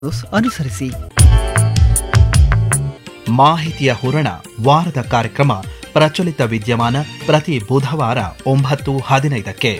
ಅನುಸರಿಸಿ ಮಾಹಿತಿಯ ಹೂರಣ ವಾರದ ಕಾರ್ಯಕ್ರಮ ಪ್ರಚಲಿತ ವಿದ್ಯಮಾನ ಪ್ರತಿ ಬುಧವಾರ ಒಂಬತ್ತು ಹದಿನೈದಕ್ಕೆ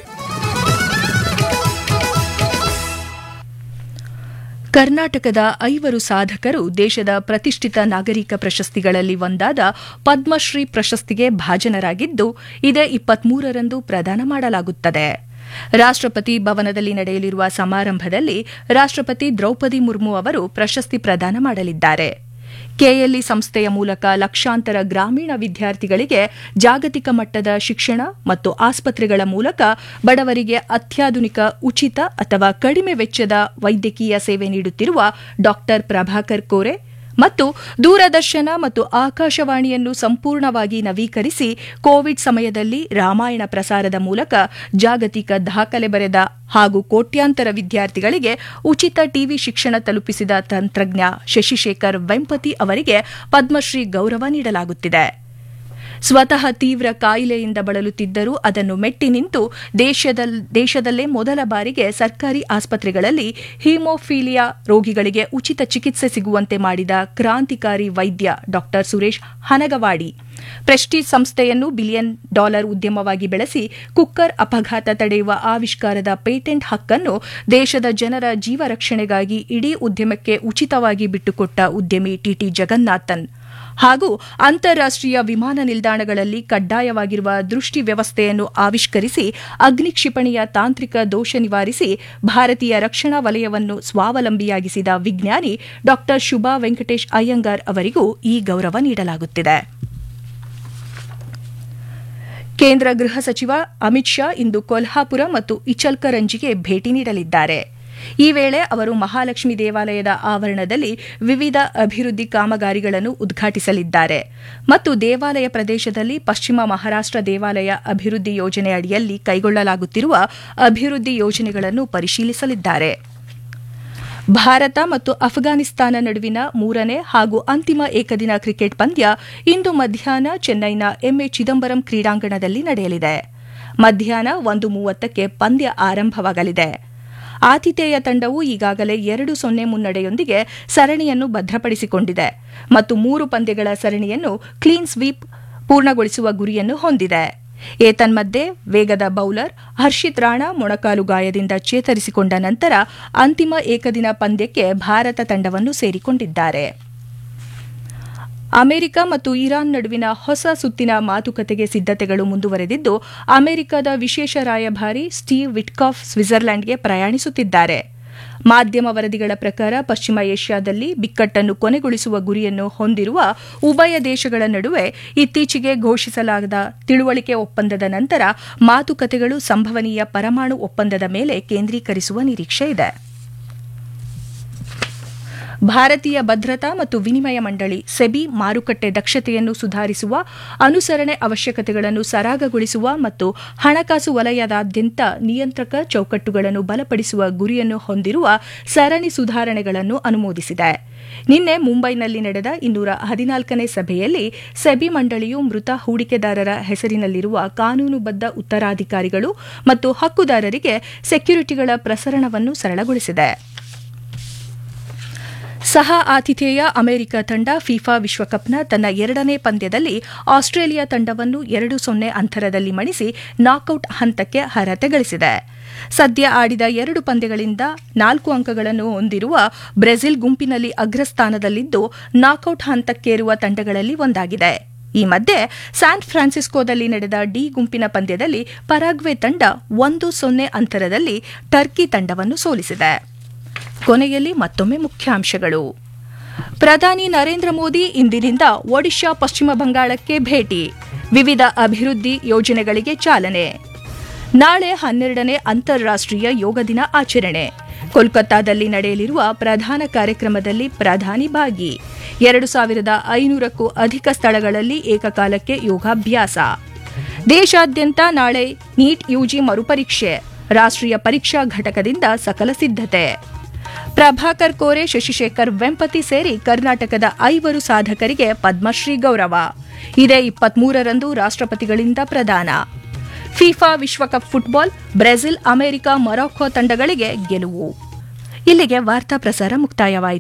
ಕರ್ನಾಟಕದ ಐವರು ಸಾಧಕರು ದೇಶದ ಪ್ರತಿಷ್ಠಿತ ನಾಗರಿಕ ಪ್ರಶಸ್ತಿಗಳಲ್ಲಿ ಒಂದಾದ ಪದ್ಮಶ್ರೀ ಪ್ರಶಸ್ತಿಗೆ ಭಾಜನರಾಗಿದ್ದು ಇದೇ ಇಪ್ಪತ್ಮೂರರಂದು ಪ್ರದಾನ ಮಾಡಲಾಗುತ್ತದೆ ರಾಷ್ಟ್ರಪತಿ ಭವನದಲ್ಲಿ ನಡೆಯಲಿರುವ ಸಮಾರಂಭದಲ್ಲಿ ರಾಷ್ಟ್ರಪತಿ ದ್ರೌಪದಿ ಮುರ್ಮು ಅವರು ಪ್ರಶಸ್ತಿ ಪ್ರದಾನ ಮಾಡಲಿದ್ದಾರೆ ಕೆಎಲ್ಇ ಸಂಸ್ಥೆಯ ಮೂಲಕ ಲಕ್ಷಾಂತರ ಗ್ರಾಮೀಣ ವಿದ್ಯಾರ್ಥಿಗಳಿಗೆ ಜಾಗತಿಕ ಮಟ್ಟದ ಶಿಕ್ಷಣ ಮತ್ತು ಆಸ್ಪತ್ರೆಗಳ ಮೂಲಕ ಬಡವರಿಗೆ ಅತ್ಯಾಧುನಿಕ ಉಚಿತ ಅಥವಾ ಕಡಿಮೆ ವೆಚ್ಚದ ವೈದ್ಯಕೀಯ ಸೇವೆ ನೀಡುತ್ತಿರುವ ಡಾ ಪ್ರಭಾಕರ್ ಕೋರೆ ಮತ್ತು ದೂರದರ್ಶನ ಮತ್ತು ಆಕಾಶವಾಣಿಯನ್ನು ಸಂಪೂರ್ಣವಾಗಿ ನವೀಕರಿಸಿ ಕೋವಿಡ್ ಸಮಯದಲ್ಲಿ ರಾಮಾಯಣ ಪ್ರಸಾರದ ಮೂಲಕ ಜಾಗತಿಕ ದಾಖಲೆ ಬರೆದ ಹಾಗೂ ಕೋಟ್ಯಾಂತರ ವಿದ್ಯಾರ್ಥಿಗಳಿಗೆ ಉಚಿತ ಟಿವಿ ಶಿಕ್ಷಣ ತಲುಪಿಸಿದ ತಂತ್ರಜ್ಞ ಶಶಿಶೇಖರ್ ವೆಂಪತಿ ಅವರಿಗೆ ಪದ್ಮಶ್ರೀ ಗೌರವ ನೀಡಲಾಗುತ್ತಿದೆ ಸ್ವತಃ ತೀವ್ರ ಕಾಯಿಲೆಯಿಂದ ಬಳಲುತ್ತಿದ್ದರೂ ಅದನ್ನು ಮೆಟ್ಟಿ ನಿಂತು ದೇಶದಲ್ಲೇ ಮೊದಲ ಬಾರಿಗೆ ಸರ್ಕಾರಿ ಆಸ್ಪತ್ರೆಗಳಲ್ಲಿ ಹಿಮೋಫೀಲಿಯಾ ರೋಗಿಗಳಿಗೆ ಉಚಿತ ಚಿಕಿತ್ಸೆ ಸಿಗುವಂತೆ ಮಾಡಿದ ಕ್ರಾಂತಿಕಾರಿ ವೈದ್ಯ ಡಾ ಸುರೇಶ್ ಹನಗವಾಡಿ ಪ್ರೆಸ್ಟೀಜ್ ಸಂಸ್ಥೆಯನ್ನು ಬಿಲಿಯನ್ ಡಾಲರ್ ಉದ್ಯಮವಾಗಿ ಬೆಳೆಸಿ ಕುಕ್ಕರ್ ಅಪಘಾತ ತಡೆಯುವ ಆವಿಷ್ಕಾರದ ಪೇಟೆಂಟ್ ಹಕ್ಕನ್ನು ದೇಶದ ಜನರ ಜೀವ ರಕ್ಷಣೆಗಾಗಿ ಇಡೀ ಉದ್ಯಮಕ್ಕೆ ಉಚಿತವಾಗಿ ಬಿಟ್ಟುಕೊಟ್ಟ ಉದ್ಯಮಿ ಟಿಟಿ ಜಗನ್ನಾಥನ್ ಹಾಗೂ ಅಂತಾರಾಷ್ಟೀಯ ವಿಮಾನ ನಿಲ್ದಾಣಗಳಲ್ಲಿ ಕಡ್ಡಾಯವಾಗಿರುವ ದೃಷ್ಟಿ ವ್ಯವಸ್ಥೆಯನ್ನು ಆವಿಷ್ಕರಿಸಿ ಅಗ್ನಿ ಕ್ಷಿಪಣಿಯ ತಾಂತ್ರಿಕ ದೋಷ ನಿವಾರಿಸಿ ಭಾರತೀಯ ರಕ್ಷಣಾ ವಲಯವನ್ನು ಸ್ವಾವಲಂಬಿಯಾಗಿಸಿದ ವಿಜ್ಞಾನಿ ಡಾ ಶುಭಾ ವೆಂಕಟೇಶ್ ಅಯ್ಯಂಗಾರ್ ಅವರಿಗೂ ಈ ಗೌರವ ನೀಡಲಾಗುತ್ತಿದೆ ಕೇಂದ್ರ ಗೃಹ ಸಚಿವ ಅಮಿತ್ ಶಾ ಇಂದು ಕೊಲ್ಹಾಪುರ ಮತ್ತು ಇಚಲ್ಕರಂಜಿಗೆ ಭೇಟಿ ನೀಡಲಿದ್ದಾರೆ ಈ ವೇಳೆ ಅವರು ಮಹಾಲಕ್ಷ್ಮಿ ದೇವಾಲಯದ ಆವರಣದಲ್ಲಿ ವಿವಿಧ ಅಭಿವೃದ್ಧಿ ಕಾಮಗಾರಿಗಳನ್ನು ಉದ್ಘಾಟಿಸಲಿದ್ದಾರೆ ಮತ್ತು ದೇವಾಲಯ ಪ್ರದೇಶದಲ್ಲಿ ಪಶ್ಚಿಮ ಮಹಾರಾಷ್ಟ್ರ ದೇವಾಲಯ ಅಭಿವೃದ್ಧಿ ಯೋಜನೆ ಅಡಿಯಲ್ಲಿ ಕೈಗೊಳ್ಳಲಾಗುತ್ತಿರುವ ಅಭಿವೃದ್ಧಿ ಯೋಜನೆಗಳನ್ನು ಪರಿಶೀಲಿಸಲಿದ್ದಾರೆ ಭಾರತ ಮತ್ತು ಅಫ್ಘಾನಿಸ್ತಾನ ನಡುವಿನ ಮೂರನೇ ಹಾಗೂ ಅಂತಿಮ ಏಕದಿನ ಕ್ರಿಕೆಟ್ ಪಂದ್ಯ ಇಂದು ಮಧ್ಯಾಹ್ನ ಚೆನ್ನೈನ ಎಂಎ ಚಿದಂಬರಂ ಕ್ರೀಡಾಂಗಣದಲ್ಲಿ ನಡೆಯಲಿದೆ ಮಧ್ಯಾಹ್ನ ಒಂದು ಮೂವತ್ತಕ್ಕೆ ಪಂದ್ಯ ಆರಂಭವಾಗಲಿದೆ ಆತಿಥೇಯ ತಂಡವು ಈಗಾಗಲೇ ಎರಡು ಸೊನ್ನೆ ಮುನ್ನಡೆಯೊಂದಿಗೆ ಸರಣಿಯನ್ನು ಭದ್ರಪಡಿಸಿಕೊಂಡಿದೆ ಮತ್ತು ಮೂರು ಪಂದ್ಯಗಳ ಸರಣಿಯನ್ನು ಕ್ಲೀನ್ ಸ್ವೀಪ್ ಪೂರ್ಣಗೊಳಿಸುವ ಗುರಿಯನ್ನು ಹೊಂದಿದೆ ಏತನ್ಮಧ್ಯೆ ವೇಗದ ಬೌಲರ್ ಹರ್ಷಿತ್ ರಾಣಾ ಮೊಣಕಾಲು ಗಾಯದಿಂದ ಚೇತರಿಸಿಕೊಂಡ ನಂತರ ಅಂತಿಮ ಏಕದಿನ ಪಂದ್ಯಕ್ಕೆ ಭಾರತ ತಂಡವನ್ನು ಸೇರಿಕೊಂಡಿದ್ದಾರೆ ಅಮೆರಿಕ ಮತ್ತು ಇರಾನ್ ನಡುವಿನ ಹೊಸ ಸುತ್ತಿನ ಮಾತುಕತೆಗೆ ಸಿದ್ದತೆಗಳು ಮುಂದುವರೆದಿದ್ದು ಅಮೆರಿಕದ ವಿಶೇಷ ರಾಯಭಾರಿ ಸ್ಟೀವ್ ವಿಟ್ಕಾಫ್ ಸ್ವಿಟ್ಜರ್ಲೆಂಡ್ಗೆ ಪ್ರಯಾಣಿಸುತ್ತಿದ್ದಾರೆ ಮಾಧ್ಯಮ ವರದಿಗಳ ಪ್ರಕಾರ ಪಶ್ಚಿಮ ಏಷ್ಯಾದಲ್ಲಿ ಬಿಕ್ಕಟ್ಟನ್ನು ಕೊನೆಗೊಳಿಸುವ ಗುರಿಯನ್ನು ಹೊಂದಿರುವ ಉಭಯ ದೇಶಗಳ ನಡುವೆ ಇತ್ತೀಚೆಗೆ ಘೋಷಿಸಲಾದ ತಿಳುವಳಿಕೆ ಒಪ್ಪಂದದ ನಂತರ ಮಾತುಕತೆಗಳು ಸಂಭವನೀಯ ಪರಮಾಣು ಒಪ್ಪಂದದ ಮೇಲೆ ಕೇಂದ್ರೀಕರಿಸುವ ನಿರೀಕ್ಷೆ ಇದೆ ಭಾರತೀಯ ಭದ್ರತಾ ಮತ್ತು ವಿನಿಮಯ ಮಂಡಳಿ ಸೆಬಿ ಮಾರುಕಟ್ಟೆ ದಕ್ಷತೆಯನ್ನು ಸುಧಾರಿಸುವ ಅನುಸರಣೆ ಅವಶ್ಯಕತೆಗಳನ್ನು ಸರಾಗಗೊಳಿಸುವ ಮತ್ತು ಹಣಕಾಸು ವಲಯದಾದ್ಯಂತ ನಿಯಂತ್ರಕ ಚೌಕಟ್ಟುಗಳನ್ನು ಬಲಪಡಿಸುವ ಗುರಿಯನ್ನು ಹೊಂದಿರುವ ಸರಣಿ ಸುಧಾರಣೆಗಳನ್ನು ಅನುಮೋದಿಸಿದೆ ನಿನ್ನೆ ಮುಂಬೈನಲ್ಲಿ ನಡೆದ ಇನ್ನೂರ ಹದಿನಾಲ್ಕನೇ ಸಭೆಯಲ್ಲಿ ಸೆಬಿ ಮಂಡಳಿಯು ಮೃತ ಹೂಡಿಕೆದಾರರ ಹೆಸರಿನಲ್ಲಿರುವ ಕಾನೂನುಬದ್ಧ ಉತ್ತರಾಧಿಕಾರಿಗಳು ಮತ್ತು ಹಕ್ಕುದಾರರಿಗೆ ಸೆಕ್ಯುರಿಟಿಗಳ ಪ್ರಸರಣವನ್ನು ಸರಳಗೊಳಿಸಿದೆ ಸಹ ಆತಿಥೇಯ ಅಮೆರಿಕ ತಂಡ ಫಿಫಾ ವಿಶ್ವಕಪ್ನ ತನ್ನ ಎರಡನೇ ಪಂದ್ಯದಲ್ಲಿ ಆಸ್ಟ್ರೇಲಿಯಾ ತಂಡವನ್ನು ಎರಡು ಸೊನ್ನೆ ಅಂತರದಲ್ಲಿ ಮಣಿಸಿ ನಾಕೌಟ್ ಹಂತಕ್ಕೆ ಅರ್ಹತೆ ಗಳಿಸಿದೆ ಸದ್ಯ ಆಡಿದ ಎರಡು ಪಂದ್ಯಗಳಿಂದ ನಾಲ್ಕು ಅಂಕಗಳನ್ನು ಹೊಂದಿರುವ ಬ್ರೆಜಿಲ್ ಗುಂಪಿನಲ್ಲಿ ಅಗ್ರಸ್ಥಾನದಲ್ಲಿದ್ದು ನಾಕೌಟ್ ಹಂತಕ್ಕೇರುವ ತಂಡಗಳಲ್ಲಿ ಒಂದಾಗಿದೆ ಈ ಮಧ್ಯೆ ಸ್ಯಾನ್ ಫ್ರಾನ್ಸಿಸ್ಕೋದಲ್ಲಿ ನಡೆದ ಡಿ ಗುಂಪಿನ ಪಂದ್ಯದಲ್ಲಿ ಪರಾಗ್ವೆ ತಂಡ ಒಂದು ಸೊನ್ನೆ ಅಂತರದಲ್ಲಿ ಟರ್ಕಿ ತಂಡವನ್ನು ಸೋಲಿಸಿದೆ ಕೊನೆಯಲ್ಲಿ ಮತ್ತೊಮ್ಮೆ ಮುಖ್ಯಾಂಶಗಳು ಪ್ರಧಾನಿ ನರೇಂದ್ರ ಮೋದಿ ಇಂದಿನಿಂದ ಒಡಿಶಾ ಪಶ್ಚಿಮ ಬಂಗಾಳಕ್ಕೆ ಭೇಟಿ ವಿವಿಧ ಅಭಿವೃದ್ಧಿ ಯೋಜನೆಗಳಿಗೆ ಚಾಲನೆ ನಾಳೆ ಹನ್ನೆರಡನೇ ಅಂತಾರಾಷ್ಟೀಯ ಯೋಗ ದಿನ ಆಚರಣೆ ಕೋಲ್ಕತ್ತಾದಲ್ಲಿ ನಡೆಯಲಿರುವ ಪ್ರಧಾನ ಕಾರ್ಯಕ್ರಮದಲ್ಲಿ ಪ್ರಧಾನಿ ಭಾಗಿ ಎರಡು ಸಾವಿರದ ಐನೂರಕ್ಕೂ ಅಧಿಕ ಸ್ಥಳಗಳಲ್ಲಿ ಏಕಕಾಲಕ್ಕೆ ಯೋಗಾಭ್ಯಾಸ ದೇಶಾದ್ಯಂತ ನಾಳೆ ನೀಟ್ ಯುಜಿ ಮರುಪರೀಕ್ಷೆ ರಾಷ್ಟ್ರೀಯ ಪರೀಕ್ಷಾ ಘಟಕದಿಂದ ಸಕಲ ಸಿದ್ಧತೆ ಪ್ರಭಾಕರ್ ಕೋರೆ ಶಶಿಶೇಖರ್ ವೆಂಪತಿ ಸೇರಿ ಕರ್ನಾಟಕದ ಐವರು ಸಾಧಕರಿಗೆ ಪದ್ಮಶ್ರೀ ಗೌರವ ಇದೇ ಇಪ್ಪತ್ಮೂರರಂದು ರಾಷ್ಟ್ರಪತಿಗಳಿಂದ ಪ್ರದಾನ ಫಿಫಾ ವಿಶ್ವಕಪ್ ಫುಟ್ಬಾಲ್ ಬ್ರೆಜಿಲ್ ಅಮೆರಿಕ ಮೊರಾಕೊ ತಂಡಗಳಿಗೆ ಗೆಲುವು ಇಲ್ಲಿಗೆ ವಾರ್ತಾ ಪ್ರಸಾರ ಮುಕ್ತಾಯವಾಯಿತು